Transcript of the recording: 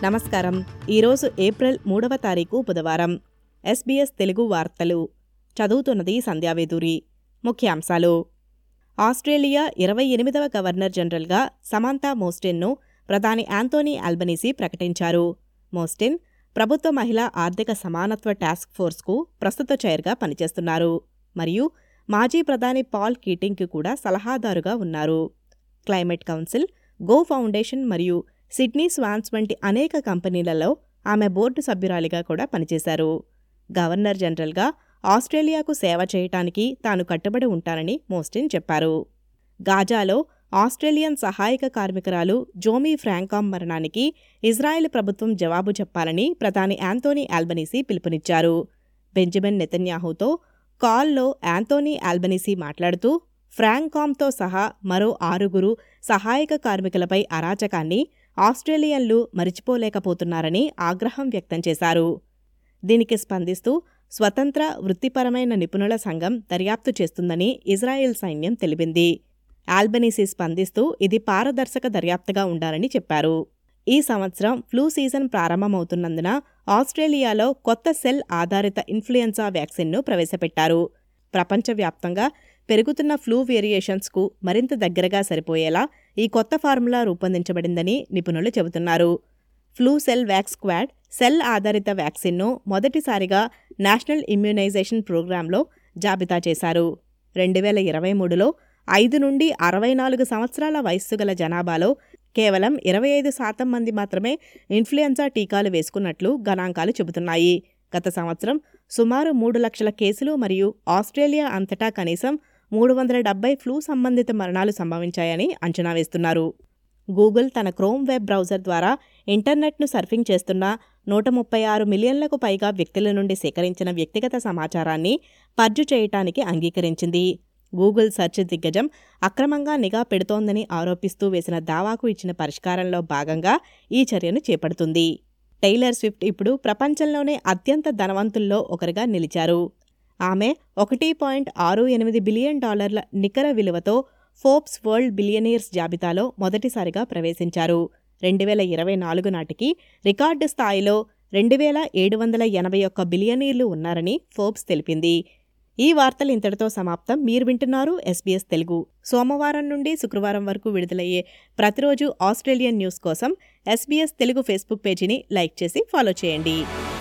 నమస్కారం ఈరోజు ఏప్రిల్ మూడవ తారీఖు బుధవారం ఎస్బీఎస్ తెలుగు వార్తలు చదువుతున్నది సంధ్యావేదూరి ముఖ్యాంశాలు ఆస్ట్రేలియా ఇరవై ఎనిమిదవ గవర్నర్ జనరల్గా సమాంతా మోస్టిన్ను ప్రధాని యాంతోనీ ఆల్బనీసీ ప్రకటించారు మోస్టిన్ ప్రభుత్వ మహిళా ఆర్థిక సమానత్వ టాస్క్ ఫోర్స్కు ప్రస్తుత చైర్గా పనిచేస్తున్నారు మరియు మాజీ ప్రధాని పాల్ కీటింగ్కి కూడా సలహాదారుగా ఉన్నారు క్లైమేట్ కౌన్సిల్ గో ఫౌండేషన్ మరియు సిడ్నీ స్వాన్స్ వంటి అనేక కంపెనీలలో ఆమె బోర్డు సభ్యురాలిగా కూడా పనిచేశారు గవర్నర్ జనరల్గా ఆస్ట్రేలియాకు సేవ చేయటానికి తాను కట్టుబడి ఉంటానని మోస్టిన్ చెప్పారు గాజాలో ఆస్ట్రేలియన్ సహాయక కార్మికురాలు జోమీ ఫ్రాంకామ్ మరణానికి ఇజ్రాయెల్ ప్రభుత్వం జవాబు చెప్పాలని ప్రధాని యాంతోనీ ఆల్బనీసీ పిలుపునిచ్చారు బెంజమిన్ నెతన్యాహుతో కాల్లో యాంతోనీ ఆల్బనీసీ మాట్లాడుతూ ఫ్రాంకామ్తో సహా మరో ఆరుగురు సహాయక కార్మికులపై అరాచకాన్ని ఆస్ట్రేలియన్లు మరిచిపోలేకపోతున్నారని ఆగ్రహం వ్యక్తం చేశారు దీనికి స్పందిస్తూ స్వతంత్ర వృత్తిపరమైన నిపుణుల సంఘం దర్యాప్తు చేస్తుందని ఇజ్రాయెల్ సైన్యం తెలిపింది ఆల్బనీసీ స్పందిస్తూ ఇది పారదర్శక దర్యాప్తుగా ఉండాలని చెప్పారు ఈ సంవత్సరం ఫ్లూ సీజన్ ప్రారంభమవుతున్నందున ఆస్ట్రేలియాలో కొత్త సెల్ ఆధారిత ఇన్ఫ్లుయెన్జా వ్యాక్సిన్ను ప్రవేశపెట్టారు ప్రపంచవ్యాప్తంగా పెరుగుతున్న ఫ్లూ వేరియేషన్స్కు మరింత దగ్గరగా సరిపోయేలా ఈ కొత్త ఫార్ములా రూపొందించబడిందని నిపుణులు చెబుతున్నారు Flucelvax quad cell ఆధారిత వ్యాక్సిన్ను మొదటిసారిగా నేషనల్ ఇమ్యునైజేషన్ ప్రోగ్రాంలో జాబితా చేశారు రెండు వేల ఇరవై మూడులో ఐదు నుండి అరవై నాలుగు సంవత్సరాల వయస్సు గల జనాభాలో కేవలం ఇరవై ఐదు శాతం మంది మాత్రమే ఇన్ఫ్లుయెన్జా టీకాలు వేసుకున్నట్లు గణాంకాలు చెబుతున్నాయి గత సంవత్సరం సుమారు మూడు లక్షల కేసులు మరియు ఆస్ట్రేలియా అంతటా కనీసం మూడు వందల డెబ్బై ఫ్లూ సంబంధిత మరణాలు సంభవించాయని అంచనా వేస్తున్నారు గూగుల్ తన క్రోమ్ వెబ్ బ్రౌజర్ ద్వారా ఇంటర్నెట్ను సర్ఫింగ్ చేస్తున్న నూట ముప్పై ఆరు మిలియన్లకు పైగా వ్యక్తుల నుండి సేకరించిన వ్యక్తిగత సమాచారాన్ని పర్జు చేయటానికి అంగీకరించింది గూగుల్ సెర్చ్ దిగ్గజం అక్రమంగా నిఘా పెడుతోందని ఆరోపిస్తూ వేసిన దావాకు ఇచ్చిన పరిష్కారంలో భాగంగా ఈ చర్యను చేపడుతుంది టైలర్ స్విఫ్ట్ ఇప్పుడు ప్రపంచంలోనే అత్యంత ధనవంతుల్లో ఒకరిగా నిలిచారు ఆమె ఒకటి పాయింట్ ఆరు ఎనిమిది బిలియన్ డాలర్ల నికర విలువతో ఫోర్బ్స్ వరల్డ్ బిలియనీర్స్ జాబితాలో మొదటిసారిగా ప్రవేశించారు రెండు వేల ఇరవై నాలుగు నాటికి రికార్డు స్థాయిలో రెండు వేల ఏడు వందల ఎనభై ఒక్క బిలియనీర్లు ఉన్నారని ఫోర్బ్స్ తెలిపింది ఈ వార్తలు ఇంతటితో సమాప్తం మీరు వింటున్నారు ఎస్బీఎస్ తెలుగు సోమవారం నుండి శుక్రవారం వరకు విడుదలయ్యే ప్రతిరోజు ఆస్ట్రేలియన్ న్యూస్ కోసం ఎస్బీఎస్ తెలుగు ఫేస్బుక్ పేజీని లైక్ చేసి ఫాలో చేయండి